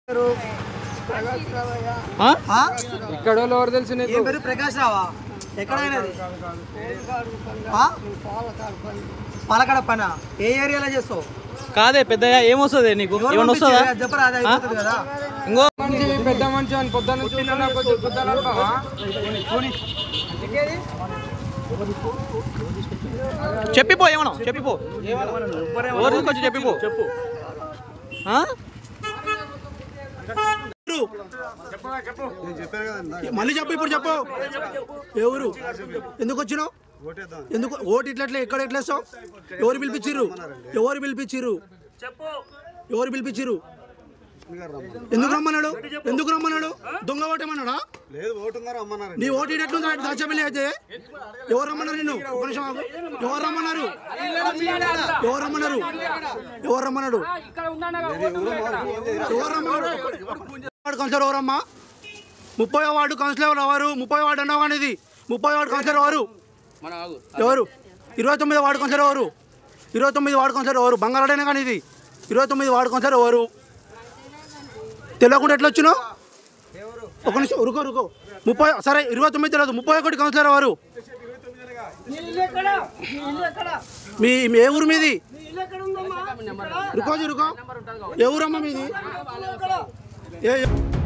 ఆ? ఆ? ఇక్కడ వాళ్ళు ఎవరు తెలుసు నీకు ఏం పేరు ప్రకాష్ రావా ఎక్కడైనా పాలకాడ పైన ఏ ఏరియాలో చేస్తావు కాదే పెద్దగా ఏమొస్తుంది నీకు ఎవరు ఏమన్నా వస్తుందా పంపించారు? చెప్పరా అది అయిపోతుంది కదా ఇంకో మనిషి పెద్ద మనిషి అని పొద్దున్న చూస్తున్నా కొంచెం పొద్దున నడపవా? చెప్పిపో ఏమన్నా చెప్పిపో ఎవరు కొంచెం చెప్పిపో చెప్పు మళ్ళీ చెప్పు ఇప్పుడు చెప్పు ఎవరు ఎందుకు వచ్చినావు ఎందుకు ఓటు ఇట్లా ఎట్లా ఎక్కడ ఎట్లేస్తావు ఎవరు పిలిపించిర్రు ఎవరు పిలిపించిర్రు ఎవరు పిలిపించిర్రు ఎందుకు రమ్మన్నాడు ఎందుకు రమ్మన్నాడు దొంగ ఓటు ఏమన్నాడా లేదు ఓటున్నారు అమ్మన్నారు నీ ఓటు ఎట్లుంది దాచబిల్లి అయితే ఎవరు రమ్మన్నారు నిన్ను ఒక నిమిషం ఆగు. ఎవరు రమ్మన్నారు ఎవరు రమ్మన్నారు ఎవరు రమ్మన్నాడు ఎవరు రమ్మన్నాడు వార్డు కౌన్సిలర్ ఎవరమ్మా ముప్పై వార్డు కౌన్సిలర్ ఎవరు ముప్పై వార్డు అన్నావు అనేది ముప్పై వార్డు కౌన్సిలర్ ఎవరు ఎవరు ఇరవై తొమ్మిది వార్డు కౌన్సిలర్ ఎవరు ఇరవై తొమ్మిది వార్డు కౌన్సిలర్ ఎవరు బంగారాడైనా కానీ ఇది ఇరవై తొమ్మిది వార్డు కౌన్సిలర్ ఎవరు తెలియకుండా ఎట్లా వచ్చినావు ఒక నిమిషం రుకో రుకో ముప్పై సరే ఇరవై తొమ్మిది తెలియదు ముప్పై ఒకటి కౌన్సిలర్ ఎవరు మీ మీ ఏ ఊరు మీది రుకోజీ రుకో ఏ ఊరమ్మా మీది ఏ